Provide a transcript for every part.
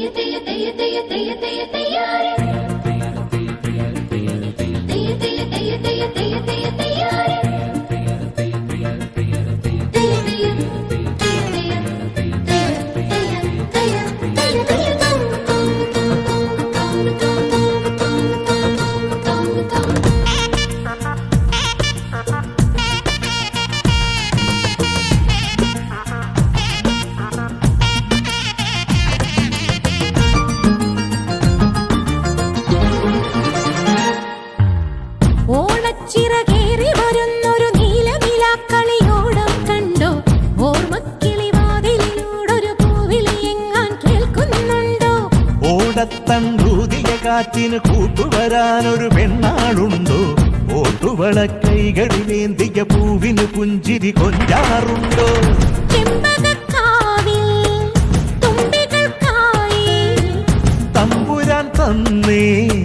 ഓണച്ചിറകേറി വരുന്നൊരു നീലവിലാക്കളിയോടം കണ്ടോ ഓർമ്മക്കിളി വാതിലിലൂടൊരു പൂവിളി എങ്ങാൻ കേൾക്കുന്നുണ്ടോ ഓടത്തണ്ടൂതിയ കാറ്റിന് കൂട്ടുവരാനൊരു പെണ്ണാളുണ്ടോ ഓട്ടുവള കൈകളിലേന്തിയ പൂവിന് പുഞ്ചിരി കൊഞ്ചാറുണ്ടോ ചെമ്പകക്കാവിൽ തുമ്പികൾക്കായി തമ്പുരാൻ തന്നേ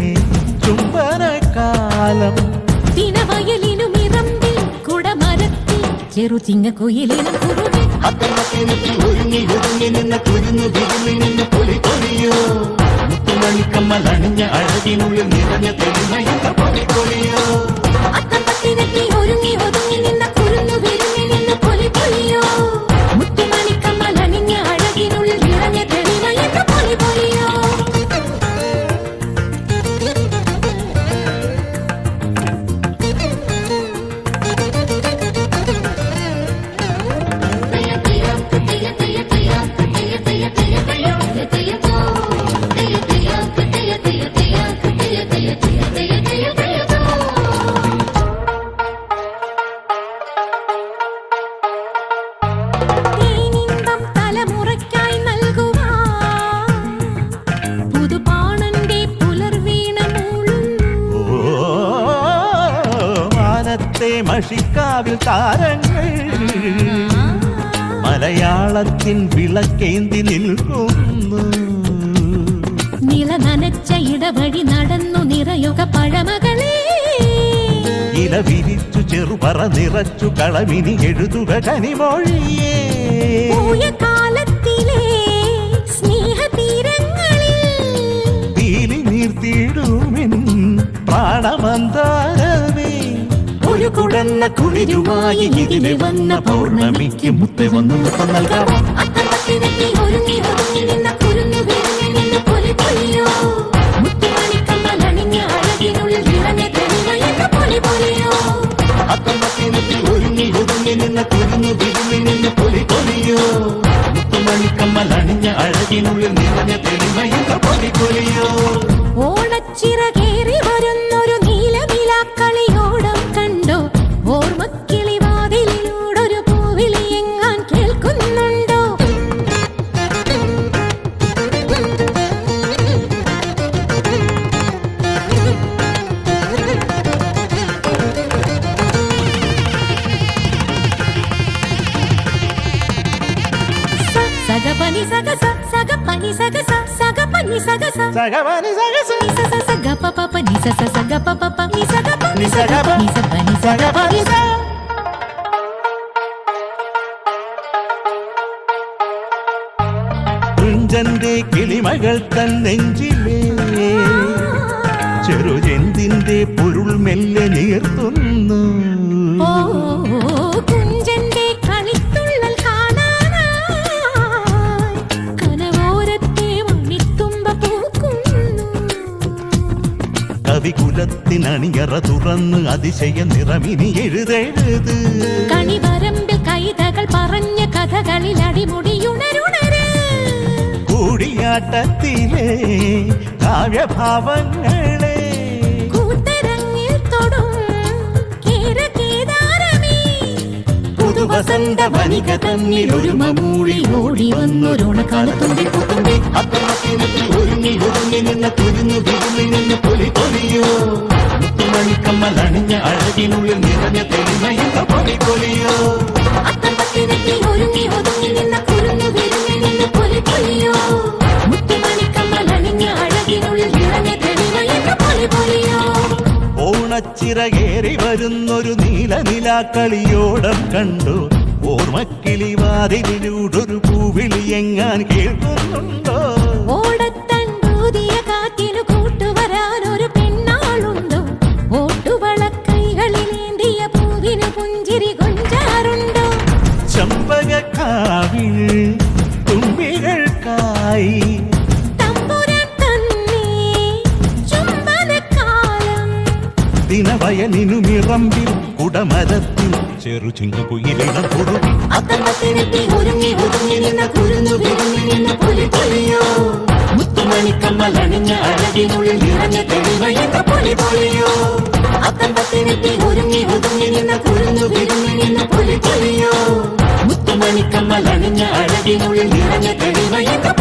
ചുംബനകാലം ദിനവയലിനും ഇറമ്പിൽ കുടമരത്തിൽ ചെറുചിങ്ങ കുയിലിനും കുറുകെ അത്തമത്തിനെത്തി ഒരുങ്ങി ഒരുങ്ങി നിന്ന കുരുന്നു വിരുങ്ങി നിന്ന പൊലി പൊലിയോ മുത്തുമണിക്കമ്മലണിഞ്ഞ അഴകിനുള്ളിൽ നിറഞ്ഞ തെളിമയെന്ന പൊലി പൊലിയോ അത്തപ്പത്തിനെത്തി ഒരുങ്ങി ഒതുങ്ങി നിന്ന കുരുന്നു വിരുങ്ങി നിന്ന പൊലി പൊലിയോ മുത്തുമണിക്കമ്മൽ അണിഞ്ഞ അഴകിനുള്ളിൽ നിറഞ്ഞ തെളിമ എന്ന പൊലി പൊലിയോ തേനിമ്പം തലമുറയ്ക്കായി നൽകുവാൻ പുതുപാണന്റെ പുലർവീണ മൂളുന്നു ഓ മാനത്തെ മഷിക്കാവിൽ താരങ്ങൾ മലയാളത്തിൻ വിളക്കേന്തി നിൽക്കുന്നു നില നനച്ച ഇടവഴി നടന്നു നിറയുക പഴമകളെ ഇല വിരിച്ചു ചെറുപറ നിറച്ചു കളമിനി എഴുതുക കനിമൊഴിയേ പോയ കാലത്തിലെ സ്നേഹതീരങ്ങളിൽ തീലി നീർത്തിയിടുമെൻ പ്രാണമന്താരമേ ഒരു കുടന്ന കുളിരുമായി ഇതിലെ വന്ന പൗർണമിക്ക് മുത്തെ വന്നു മുത്തം നൽകാം അത്തപ്പത്തിനെത്തി ഒരുങ്ങി ഒതുങ്ങി നിന്ന കുരുന്നു വിരുങ്ങി നിന്ന പൊലി പൊലിയോ മുത്തുമണിക്കമ്മൽ അണിഞ്ഞ അഴകിനുള്ളിൽ നിറഞ്ഞ തെളിമ എന്ന പൊലി പൊലിയോ അത്തമത്തിനെത്തി ഒരുങ്ങി ഒതുങ്ങി നിന്ന കുരുന്നു വിരുങ്ങി നിന്ന പൊലി പൊലിയോ മുത്തുമണിക്കമ്മൽ അണിഞ്ഞ അഴകിനുള്ളിൽ നിറഞ്ഞ തെളിമയുന്ന പൊലി പൊലിയോ ഓണച്ചിറകേറി വരുന്നൊരു നീലവിലാക്കളിയോടം കണ്ടോ ഓർമ്മക്കിളി വാതിലിലൂടൊരു പൂവിളി എങ്ങാൻ കേൾക്കുന്നുണ്ടോ സ- സഗപനി സഗ സ, സഗപനി സഗ സ, സഗപനി സഗ സ. സഗവനി സഗസ നി സ സ സ ഗ പ പ പ നി സ സ സ ഗ പ പ പ നി സ ഗ പ നി സ ഗ പ. നി സ പ നി സ ഗ പ നി സ. തുഞ്ചന്റെ കിളിമകൾ തൻ നെഞ്ചിലേ ചെറുജെന്തിന്റെ പൊരുൾ മെല്ലെ നീർത്തുന്നു ഓ കുഞ്ചന്റെ കളിത്തുള്ളൽ കാണാനായി കനവോരത്തെ മണിത്തുമ്പ പൂക്കുന്നു കവികുലത്തിനണിയറ തുറന്ന് അതിശയ നിറമിനി എഴുതെഴുത് കണിവരമ്പിൽ കൈതകൾ പറഞ്ഞ കഥകളിൽ അടിമുടിയുണരുണര് കൂടിയാട്ടത്തിലെ കാവ്യഭാവങ്ങളെ കൂത്തരങ്ങിൽ തൊടും കേരകേദാരമേ പുതുവസന്ത വനിക തന്നിൽ ഒരുമ മൂളി ഓടി വന്നൊരുണക്കാലത്തുമ്പി പുത്തുമ്പി അത്തമത്തിനെത്തി ഒരുങ്ങി ഒരുങ്ങി നിന്ന തുരിഞ്ഞു വിരുങ്ങി നിന്ന് പൊലി പൊലിയോ മുത്തുമണിക്കമ്മൽ അണിഞ്ഞ അഴകിനുള്ളിൽ നിറഞ്ഞ തെളിമയുള്ള പൊലി പൊലിയോ അത്തപ്പത്തിനെത്തി ഒരുങ്ങി ഒതുങ്ങി നിന്ന കുരുന്നു വിരുങ്ങി നിന്ന് പൊലി പൊലിയോ മുത്തുമണിക്കമ്മൽ അണിഞ്ഞ അഴകിനുള്ളിൽ നിറഞ്ഞ തെളിമയെന്ന പൊലി പൊലിയോ ഓണച്ചിറകേറി വരുന്നൊരു നീല നിലാക്കളിയോടം കണ്ടു ഓർമ്മക്കിളി വാതിലിലൂടൊരു പൂവിളി എങ്ങാൻ കേൾക്കുന്നുണ്ടോ ഓട പുളകക്കാവിൽ തുമ്പികൾക്കായി തമ്പുരാൻ തന്നെ ചുംബനക്കാലം ദിനവയനിനു മിറമ്പിൽ കുടമരത്തിൽ ചെറു ചിങ്ങുകുയിലിടം കുറുകി അത്തമത്തിനെത്തി ഒരുങ്ങി ഒതുങ്ങി നിന്ന കുരുന്നു വിരുങ്ങി നിന്ന പുലി പൊലിയോ മുത്തുമണിക്കമ്മലണിഞ്ഞ അഴകിനുള്ളിൽ നിറഞ്ഞ തെളിവയെന്ന പൊലി പൊലിയോ അത്തമത്തിനെത്തി ഒരുങ്ങി ഒതുങ്ങി നിന്ന കുരുന്നു വിരുങ്ങി നിന്ന പുലി പൊലിയോ മുത്തുമണിക്കമ്മലണിഞ്ഞ അഴകിനുള്ളിൽ നിറഞ്ഞ തെളിവയെന്ന